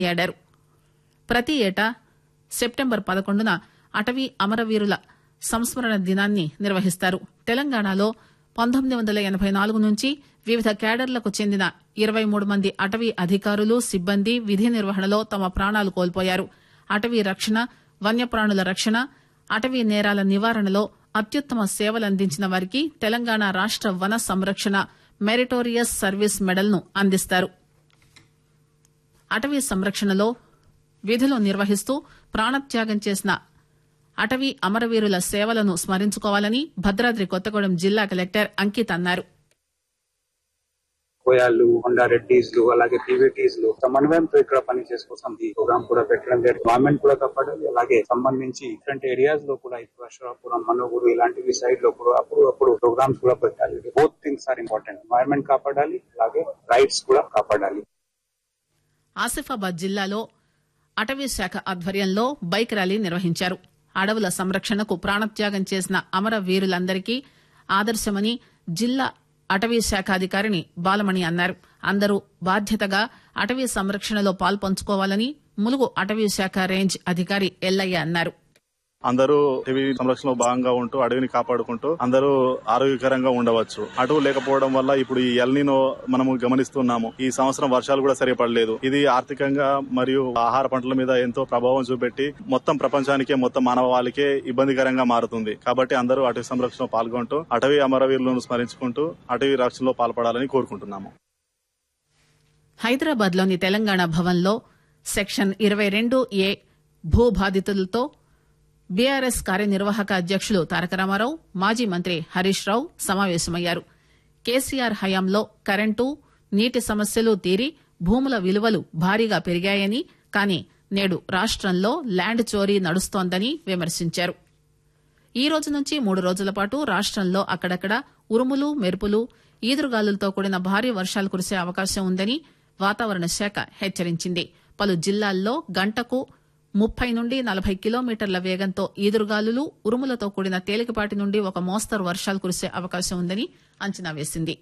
కొనియాడారు ప్రతి ఏటా సెప్టెంబర్ పదకొండున అటవీ అమరవీరుల సంస్మరణ దినాన్ని నిర్వహిస్తారు తెలంగాణలో పంతొమ్మిది వందల ఎనబై నాలుగు నుంచి వివిధ క్యాడర్లకు చెందిన ఇరవై మూడు మంది అటవీ అధికారులు సిబ్బంది విధి నిర్వహణలో తమ ప్రాణాలు కోల్పోయారు అటవీ రక్షణ వన్యప్రాణుల రక్షణ అటవీ నేరాల నివారణలో అత్యుత్తమ సేవలందించిన వారికి తెలంగాణ రాష్ట వన సంరక్షణ మెరిటోరియస్ సర్వీస్ మెడల్ను అందిస్తారు అటవీ సంరక్షణలో విధులు నిర్వహిస్తూ ప్రాణత్యాగం చేసిన అటవీ అమరవీరుల సేవలను స్మరించుకోవాలని భద్రాద్రి కొత్తగూడెం జిల్లా కలెక్టర్ అంకిత్ అన్నారు కోయాలు హొండారెడ్డిస్లు అలాగే పీవీటీస్లు సమన్వయంతో ఇక్కడ పని చేసుకోసం ఈ ప్రోగ్రామ్ కూడా పెట్టడం జరిగింది గవర్నమెంట్ కూడా కాపాడాలి అలాగే సంబంధించి డిఫరెంట్ ఏరియాస్ లో కూడా ఇప్పుడు అశ్వరాపురం మనోగురు ఇలాంటివి సైడ్ లో కూడా అప్పుడు అప్పుడు ప్రోగ్రామ్స్ కూడా పెట్టాలి both things are important environment కాపాడాలి అలాగే రైట్స్ కూడా కాపాడాలి ఆసిఫాబాద్ జిల్లాలో అటవీ శాఖ ఆధ్వర్యంలో బైక్ ర్యాలీ నిర్వహించారు అడవుల సంరక్షణకు ప్రాణత్యాగం చేసిన అమర వీరులందరికీ ఆదర్శమని జిల్లా అటవీ శాఖ అధికారిని బాలమణి అన్నారు అందరూ బాధ్యతగా అటవీ సంరక్షణలో పాల్పంచుకోవాలని ములుగు అటవీ శాఖ రేంజ్ అధికారి ఎల్లయ్య అన్నారు అందరూ అటవీ సంరక్షణలో భాగంగా ఉంటూ అడవిని కాపాడుకుంటూ అందరూ ఆరోగ్యకరంగా ఉండవచ్చు అటవు లేకపోవడం వల్ల ఇప్పుడు ఈ ఎల్నినో మనము గమనిస్తున్నాము ఈ సంవత్సరం వర్షాలు కూడా సరిపడలేదు ఇది ఆర్థికంగా మరియు ఆహార పంటల మీద ఎంతో ప్రభావం చూపెట్టి మొత్తం ప్రపంచానికే మొత్తం మానవాళికే ఇబ్బందికరంగా మారుతుంది కాబట్టి అందరూ అటవీ సంరక్షణలో పాల్గొంటూ అటవీ అమరవీరులను స్మరించుకుంటూ అటవీ రక్షణలో పాల్పడాలని కోరుకుంటున్నాము హైదరాబాద్ లోని తెలంగాణ భవన్ లో సెక్షన్ ఇరవై రెండు ఏ భూ బాధితులతో బీఆర్ఎస్ కార్యనిర్వాహక అధ్యకులు తారక రామారావు మాజీ మంత్రి హరీష్ రావు సమావేశమయ్యారు కేసీఆర్ హయాంలో కరెంటు నీటి సమస్యలు తీరి భూముల విలువలు భారీగా పెరిగాయని కానీ నేడు రాష్టంలో ల్యాండ్ చోరీ నడుస్తోందని విమర్శించారు ఈ రోజు నుంచి మూడు రోజుల పాటు రాష్టంలో అక్కడక్కడ ఉరుములు మెరుపులు ఈదురుగాలులతో కూడిన భారీ వర్షాలు కురిసే అవకాశం ఉందని వాతావరణ శాఖ హెచ్చరించింది పలు జిల్లాల్లో గంటకు ముప్పై నుండి నలభై కిలోమీటర్ల వేగంతో ఈదురుగాలులు ఉరుములతో కూడిన తేలికపాటి నుండి ఒక మోస్తరు వర్షాలు కురిసే అవకాశం ఉందని అంచనా వేసింది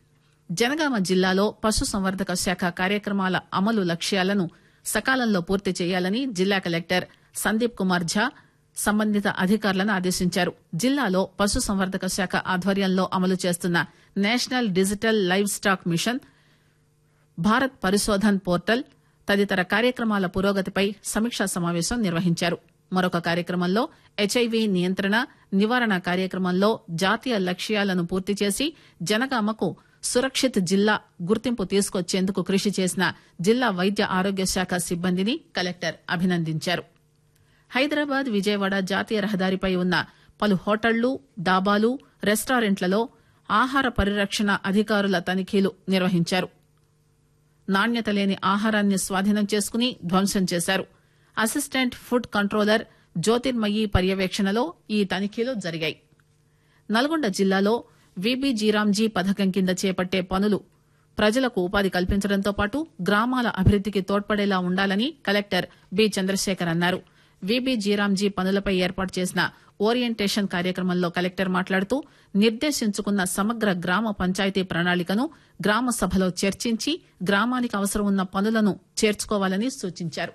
జనగామ జిల్లాలో పశుసంవర్ధక శాఖ కార్యక్రమాల అమలు లక్ష్యాలను సకాలంలో పూర్తి చేయాలని జిల్లా కలెక్టర్ సందీప్ కుమార్ ఝా సంబంధిత అధికారులను ఆదేశించారు జిల్లాలో పశుసంవర్ధక శాఖ ఆధ్వర్యంలో అమలు చేస్తున్న national digital livestock mission Bharat Parishodhan portal తదితర కార్యక్రమాల పురోగతిపై సమీక్షా సమావేశం నిర్వహించారు మరొక కార్యక్రమంలో హెచ్ఐవి నియంత్రణ నివారణ కార్యక్రమంలో జాతీయ లక్ష్యాలను పూర్తి చేసి జనగామకు సురక్షిత్ జిల్లా గుర్తింపు తీసుకొచ్చేందుకు కృషి చేసిన జిల్లా వైద్య ఆరోగ్య శాఖ సిబ్బందిని కలెక్టర్ అభినందించారు హైదరాబాద్ విజయవాడ జాతీయ రహదారిపై ఉన్న పలు హోటళ్లు డాబాలు రెస్టారెంట్లలో ఆహార పరిరక్షణ అధికారుల తనిఖీలు నిర్వహించారు నాణ్యత లేని ఆహారాన్ని స్వాధీనం చేసుకుని ధ్వంసం చేశారు అసిస్టెంట్ ఫుడ్ కంట్రోలర్ జ్యోతిర్మయి పర్యవేక్షణలో ఈ తనిఖీలు జరిగాయి నల్గొండ జిల్లాలో విబిజీరాంజీ పథకం కింద చేపట్టే పనులు ప్రజలకు ఉపాధి కల్పించడంతో పాటు గ్రామాల అభివృద్దికి తోడ్పడేలా ఉండాలని కలెక్టర్ బి చంద్రశేఖర్ అన్నారు విబిజీరాంజీ పనులపై ఏర్పాటు చేసిన ఓరియంటేషన్ కార్యక్రమంలో కలెక్టర్ మాట్లాడుతూ నిర్దేశించుకున్న సమగ్ర గ్రామ పంచాయతీ ప్రణాళికను గ్రామ సభలో చర్చించి గ్రామానికి అవసరం ఉన్న పనులను చేర్చుకోవాలని సూచించారు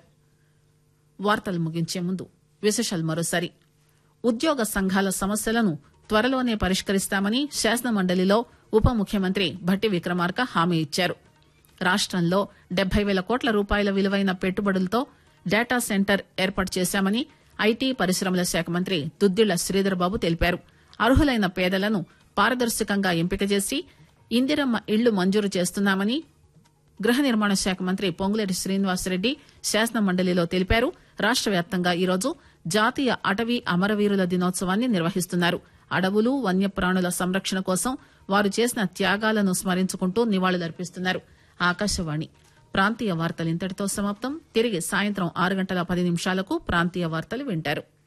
వార్తలు ముగించే ముందు విశేషాలు మరోసారి ఉద్యోగ సంఘాల సమస్యలను త్వరలోనే పరిష్కరిస్తామని శాసనమండలిలో ఉప ముఖ్యమంత్రి భట్టి విక్రమార్క హామీ ఇచ్చారు రాష్టంలో డెబ్బై వేల కోట్ల రూపాయల విలువైన పెట్టుబడులతో డేటా సెంటర్ ఏర్పాటు చేశామని ఐటీ పరిశ్రమల శాఖ మంత్రి దుద్దిళ్ల శ్రీధర్బాబు తెలిపారు అర్హులైన పేదలను పారదర్శకంగా ఎంపిక చేసి ఇందిరమ్మ ఇళ్లు మంజూరు చేస్తున్నామని గృహ నిర్మాణ శాఖ మంత్రి పొంగులేటి శ్రీనివాసరెడ్డి శాసన మండలిలో తెలిపారు రాష్ట వ్యాప్తంగా ఈరోజు జాతీయ అటవీ అమరవీరుల దినోత్సవాన్ని నిర్వహిస్తున్నారు అడవులు వన్యప్రాణుల సంరక్షణ కోసం వారు చేసిన త్యాగాలను స్మరించుకుంటూ నివాళులర్పిస్తున్నారు ఆకాశవాణి ప్రాంతీయ వార్తలు ఇంతటితో సమాప్తం తిరిగి సాయంత్రం ఆరు గంటల పది నిమిషాలకు ప్రాంతీయ వార్తలు వింటారు